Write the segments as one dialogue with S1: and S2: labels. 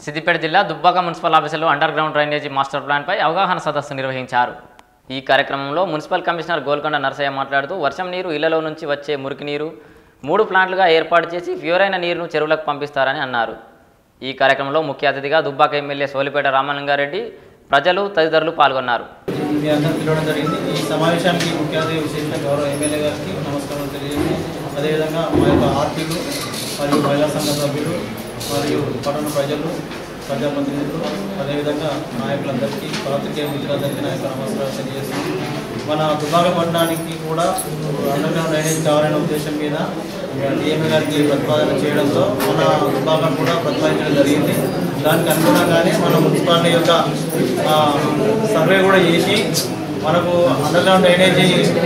S1: సిద్దిపేట జిల్లా దుబ్బాక మున్సిపల్ ఆఫీసులో underground drainage master ప్లాన్పై అవగాహన సదస్సు నిర్వహించారు ఈ కార్యక్రమంలో మున్సిపల్ కమిషనర్ గోల్కొండ నరసయ్య మాట్లాడుతూ వర్షం నీరు ఇళ్లలో నుంచి వచ్చే మురికి నీరు మూడు ప్లాంట్లుగా ఏర్పాటు చేసి ప్యూరైన నీరును చెరువులకు పంపిస్తారని అన్నారు ఈ కార్యక్రమంలో ముఖ్య అతిథిగా దుబ్బాక ఎమ్మెల్యే సోలిపేట రామలింగారెడ్డి ప్రజలు తదితరులు పాల్గొన్నారు
S2: మీ అందరూ పిలవడం జరిగింది ఈ సమావేశానికి ముఖ్య అతిథి విశేషంగా గౌరవ ఎమ్మెల్యే గారికి నమస్కారం తెలియజేసి అదేవిధంగా మా యొక్క ఆర్పీలు మరియు మహిళా సంఘ సభ్యులు మరియు పట్టణ ప్రజలు ప్రజాప్రతినిధులు అదేవిధంగా నాయకులందరికీ పాత్రికేయ మిత్రులందరికీ నా యొక్క నమస్కారం తెలియజేస్తున్నాను మన దుబాక పట్టణానికి కూడా అండర్ గ్రౌండ్ డ్రైనేజ్ కావాలనే ఉద్దేశం మీద డిఎంఏ గారికి ప్రతిపాదన చేయడంతో మన దుబాకం కూడా ప్రతిపాదించడం జరిగింది దానికి అనుగుణంగానే మన మున్సిపాలిటీ యొక్క ఆ, సర్వే కూడా చేసి మనకు అండర్ గ్రౌండ్ డ్రైనేజీ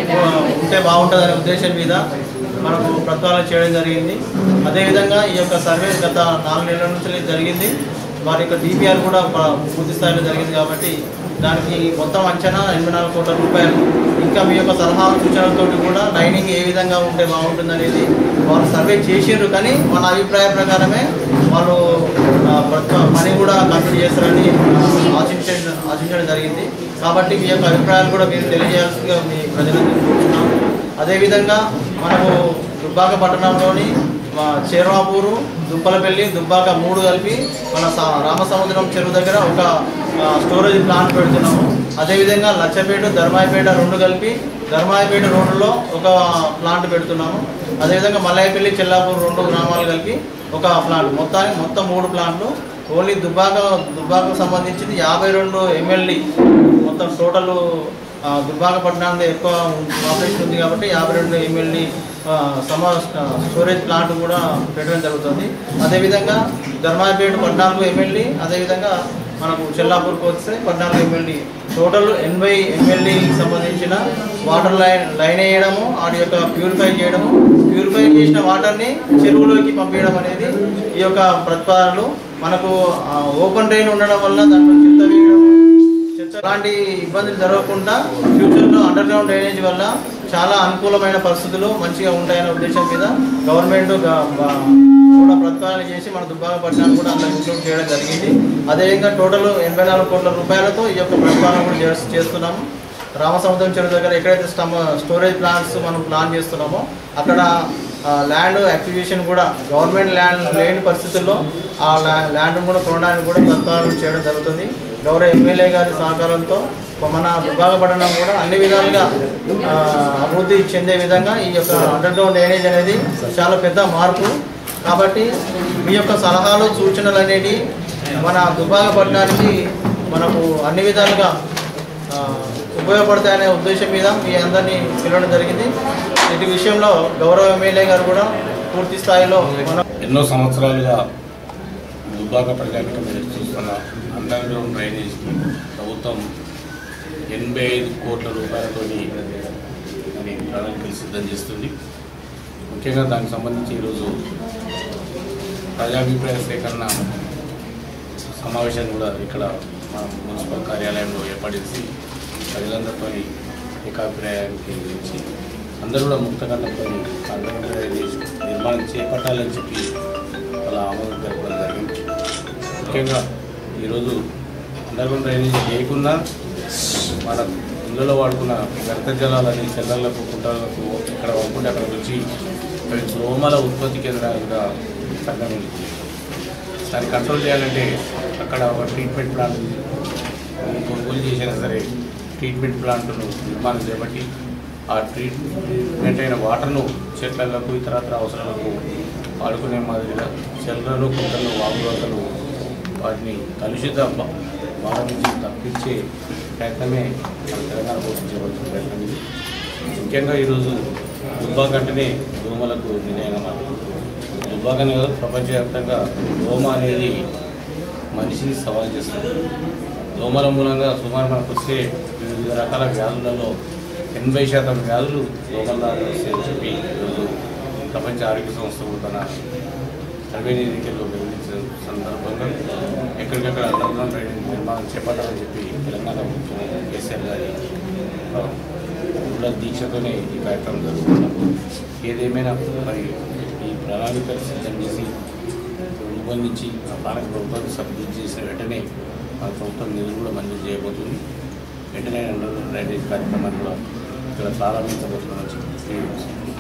S2: ఉంటే బాగుంటుందనే ఉద్దేశం మీద మనకు ప్రతిపాదన చేయడం జరిగింది అదేవిధంగా ఈ యొక్క సర్వే గత నాలుగు నెలల నుంచి జరిగింది వారి యొక్క డిపిఆర్ కూడా ప- పూర్తి స్థాయిలో జరిగింది కాబట్టి దానికి మొత్తం అంచనా ఎనభై నాలుగు కోట్ల రూపాయలు ఇంకా మీ యొక్క సలహా సూచనలతో కూడా లైనింగ్ ఏ విధంగా ఉంటే బాగుంటుంది అనేది వాళ్ళు సర్వే చేసిండ్రు కానీ మన అభిప్రాయ ప్రకారమే వాళ్ళు ఆ, ప్రతి పని కూడా కంప్లీట్ చేస్తారని ఆశించడం ఆశించడం జరిగింది కాబట్టి మీ యొక్క అభిప్రాయాలు కూడా మీరు తెలియజేయాల్సిందిగా మీ ప్రజలకు కోరుతున్నాము అదేవిధంగా మనము దుబ్బాక పట్టణంలోని మా చేర్వాపూరు దుప్పలపల్లి దుబ్బాక మూడు కలిపి మన స- రామసముద్రం చెరువు దగ్గర ఒక ఆ, స్టోరేజ్ ప్లాంట్ పెడుతున్నాము అదేవిధంగా లచ్చపేట ధర్మాయపేట రెండు కలిపి ధర్మాయపేట రోడ్డులో ఒక ప్లాంట్ పెడుతున్నాము అదేవిధంగా మల్లాయపల్లి చెల్లాపూర్ రెండు గ్రామాలు కలిపి ఒక ప్లాంట్ మొత్తానికి మొత్తం మూడు ప్లాంట్లు ఓన్లీ దుబ్బాక దుబ్బాకకు సంబంధించింది యాభై రెండు ఎమ్మెల్యే మొత్తం టోటల్ ఆ, దుబ్బాక పట్టణానికి ఎక్కువ పాపులేషన్ ఉంది కాబట్టి యాభై రెండు ఎమ్మెల్యే సమా స్టోరేజ్ ప్లాంట్ కూడా పెట్టడం జరుగుతుంది అదేవిధంగా ధర్మాయపేట పద్నాలుగు ఎమ్మెల్యే అదేవిధంగా మనకు చెల్లాపూర్కి వస్తే పద్నాలుగు ఎమ్మెల్యే టోటల్ ఎనభై ఎమ్మెల్యేకి సంబంధించిన వాటర్ లైన్ లైన్ వేయడము వాటి యొక్క ప్యూరిఫై చేయడము ప్యూరిఫై చేసిన వాటర్ని చెరువులోకి పంపించడం అనేది ఈ యొక్క ప్రతిపాదనలు మనకు ఓపెన్ డ్రైన్ ఉండడం వల్ల దాంట్లో చెత్త వేయడం చెత్త అలాంటి ఇబ్బందులు జరగకుండా ఫ్యూచర్లో అండర్ గ్రౌండ్ డ్రైనేజ్ వల్ల చాలా అనుకూలమైన పరిస్థితులు మంచిగా ఉంటాయనే ఉద్దేశం మీద గవర్నమెంట్ గ- బ- కూడా ప్రతిపాదన చేసి మన దుబ్బాక పట్టణాన్ని కూడా అందులో ఇంక్లూడ్ చేయడం జరిగింది అదేవిధంగా టోటల్ ఎనభై నాలుగు కోట్ల రూపాయలతో ఈ యొక్క ప్రతిపాదన కూడా చేస్- చేస్తున్నాము రామసముద్రం చెరువు దగ్గర ఎక్కడైతే స్టమ్ స్టోరేజ్ ప్లాంట్స్ మనం ప్లాన్ చేస్తున్నామో అక్కడ ల్యాండ్ అక్విజిషన్ కూడా గవర్నమెంట్ ల్యాండ్ లేని పరిస్థితుల్లో ఆ ల్యా- ల్యాండ్ కూడా కొనడానికి కూడా ప్రతిపాదన చేయడం జరుగుతుంది గౌరవ ఎమ్మెల్యే గారి సహకారంతో మన విభాగపడడం కూడా అన్ని విధాలుగా ఆ, అభివృద్ధి చెందే విధంగా ఈ యొక్క అండర్ గ్రౌండ్ డ్రైనేజ్ అనేది చాలా పెద్ద మార్పు కాబట్టి మీ యొక్క సలహాలు సూచనలు అనేవి మన దుబ్బాకపట్నానికి మనకు అన్ని విధాలుగా ఆ, ఉపయోగపడతాయనే ఉద్దేశం మీద మీ అందరినీ పిలవడం జరిగింది ఇటు విషయంలో గౌరవ ఎమ్మెల్యే గారు కూడా పూర్తి స్థాయిలో మన
S3: ఎన్నో సంవత్సరాలుగా దుబ్బాక ప్రజానికం ఎదురు చూస్తున్న అండర్ గ్రౌండ్ డ్రైనేజ్ ప్రభుత్వం ఎనభై ఐదు కోట్ల రూపాయలతో మరి ప్రణాళికలు సిద్ధం చేస్తుంది ముఖ్యంగా దానికి సంబంధించి ఈరోజు ప్రజాభిప్రాయ సేకరణ సమావేశాన్ని కూడా ఇక్కడ మన మున్సిపల్ కార్యాలయంలో ఏర్పడేసి ప్రజలందరితో ఏకాభిప్రాయానికి గురించి అందరూ కూడా ముక్తకండంతో అండర్ డ్రైనేజ్ నిర్మాణం చేపట్టాలని చెప్పి వాళ్ళ ఆమోదం తెలపడం జరిగింది ముఖ్యంగా ఈరోజు అండర్గ్రౌండ్ డ్రైనేజ్ లేకున్నా మన ఇళ్ళలో వాడుకున్న వ్యర్థ జలాలని చెల్లర్లకు కుంటలకు ఇక్కడ వంపుకుంటే అక్కడ వచ్చి అవి దోమల ఉత్పత్తి కేంద్రాలుగా సంగమింది దాన్ని కంట్రోల్ చేయాలంటే అక్కడ ఒక ట్రీట్మెంట్ ప్లాంట్ కొనుగోలు చేసినా సరే ట్రీట్మెంట్ ప్లాంట్ను నిర్మాణం చేపట్టి ఆ ట్రీట్మెంట్ అయిన వాటర్ను చెట్లకు ఇతరత్ర అవసరాలకు వాడుకునే మాదిరిగా చెట్లను కుంటలు వాగులోతలు వాటిని కలుషిత భా- భావం నుంచి తప్పించే ప్రయత్నమే మన తెలంగాణ కోసం చేపడుతున్న ప్రయత్నం ఇది ముఖ్యంగా ఈరోజు దుబ్బాక అంటేనే దోమలకు నిలయంగా మారింది దుబ్బాకనే కాదు ప్రపంచవ్యాప్తంగా దోమ అనేది మనిషిని సవాల్ చేస్తుంది దోమల మూలంగా సుమారు మనకు వచ్చే వివిధ రకాల వ్యాధులలో ఎనభై శాతం వ్యాధులు దోమల ద్వారా వస్తాయని చెప్పి ఈరోజు ప్రపంచ ఆరోగ్య సంస్థ కూడా తన సర్వే నివేదికల్లో వెల్లడించిన సందర్భంగా ఎక్కడికక్కడ అండర్గ్రౌండ్ డ్రైనేజ్ నిర్మాణం చేపట్టాలని చెప్పి తెలంగాణ ముఖ్యమంత్రి కేసీఆర్ గారి ఆ, కూడా దీక్షతోనే ఈ కార్యక్రమం జరుగుతున్నాం ఏదేమైనా మరి ఈ ప్రణాళిక సిద్ధం చేసి రూపొందించి ఆ పాలక ప్రభుత్వం సబ్మిట్ చేసిన వెంటనే మన ప్రభుత్వం నిధులు కూడా మంజూరు చేయబోతుంది వెంటనే అండర్ డ్రైనేజ్ కార్యక్రమాన్ని కూడా ఇక్కడ ప్రారంభించబోతున్నామని చెప్పి తెలియజేస్తున్నాను.